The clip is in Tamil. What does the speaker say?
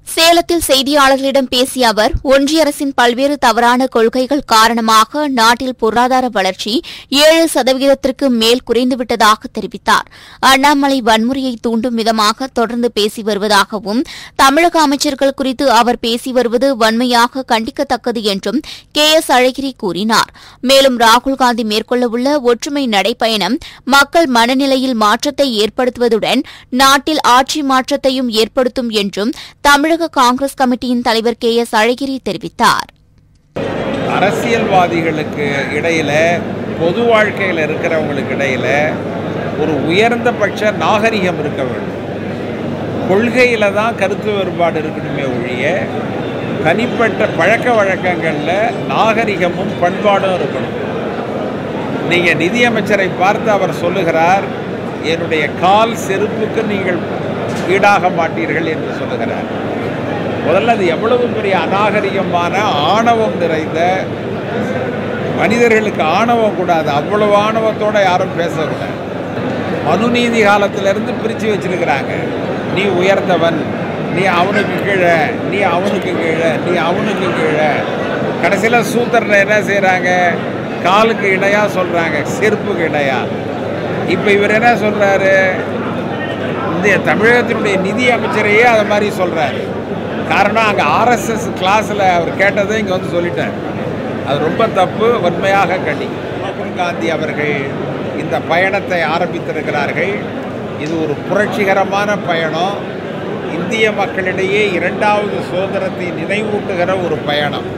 சேலத்தில் செய்தியாளர்களிடம் பேசிய அவர் ஒன்றிய அரசின் பல்வேறு தவறான கொள்கைகள் காரணமாக நாட்டில் பொருளாதார வளர்ச்சி ஏழு சதவீதத்திற்கு மேல் குறைந்துவிட்டதாக தெரிவித்தார் அண்ணாமலை வன்முறையை தூண்டும் விதமாக தொடர்ந்து பேசி வருவதாகவும் தமிழக அமைச்சர்கள் குறித்து அவர் பேசி வருவது வன்மையாக கண்டிக்கத்தக்கது என்றும் கே எஸ் அழகிரி கூறினார் மேலும் ராகுல் காந்தி மேற்கொள்ளவுள்ள ஒற்றுமை நடைப்பயணம் மக்கள் மனநிலையில் மாற்றத்தை ஏற்படுத்துவதுடன் நாட்டில் ஆட்சி மாற்றத்தையும் ஏற்படுத்தும் என்றும் தமிழக காங்கிரஸ் கமிட்டியின் தலைவர் கே எஸ் அழகிரி தெரிவித்தார் அரசியல்வாதிகளுக்கு இடையில பொது வாழ்க்கையில் இருக்கிறவங்களுக்கு இடையில ஒரு உயர்ந்தபட்ச நாகரிகம் இருக்க வேண்டும் கொள்கையில் தான் கருத்து வேறுபாடு இருக்கணுமே ஒழிய தனிப்பட்ட பழக்க வழக்கங்களில் நாகரிகமும் பண்பாடும் இருக்கணும் நீங்கள் நிதியமைச்சரை பார்த்து அவர் சொல்லுகிறார் என்னுடைய கால் செருப்புக்கு நீங்கள் ஈடாக மாட்டீர்கள் என்று சொல்லுகிறார் முதல்ல அது எவ்வளவு பெரிய அநாகரிகமான ஆணவம் நிறைந்த மனிதர்களுக்கு ஆணவம் கூடாது அவ்வளவு ஆணவத்தோட யாரும் பேசக்கூடாது மனுநீதி காலத்திலிருந்து பிரித்து வச்சிருக்கிறாங்க நீ உயர்ந்தவன் நீ அவனுக்கு கீழே நீ அவனுக்கு கீழே நீ அவனுக்கு கீழே கடைசியில் சூத்திரனை என்ன செய்கிறாங்க காலுக்கு இடையாக சொல்கிறாங்க செருப்புக்கு இடையா இப்போ இவர் என்ன சொல்கிறாரு இந்த தமிழகத்தினுடைய நிதி அமைச்சரையே அது மாதிரி சொல்கிறாரு காரணம் அங்கே ஆர்எஸ்எஸ் கிளாஸில் அவர் கேட்டதை இங்கே வந்து சொல்லிட்டார் அது ரொம்ப தப்பு வன்மையாக கண்டி ராகுல் காந்தி அவர்கள் இந்த பயணத்தை ஆரம்பித்திருக்கிறார்கள் இது ஒரு புரட்சிகரமான பயணம் இந்திய மக்களிடையே இரண்டாவது சுதந்திரத்தை நினைவூட்டுகிற ஒரு பயணம்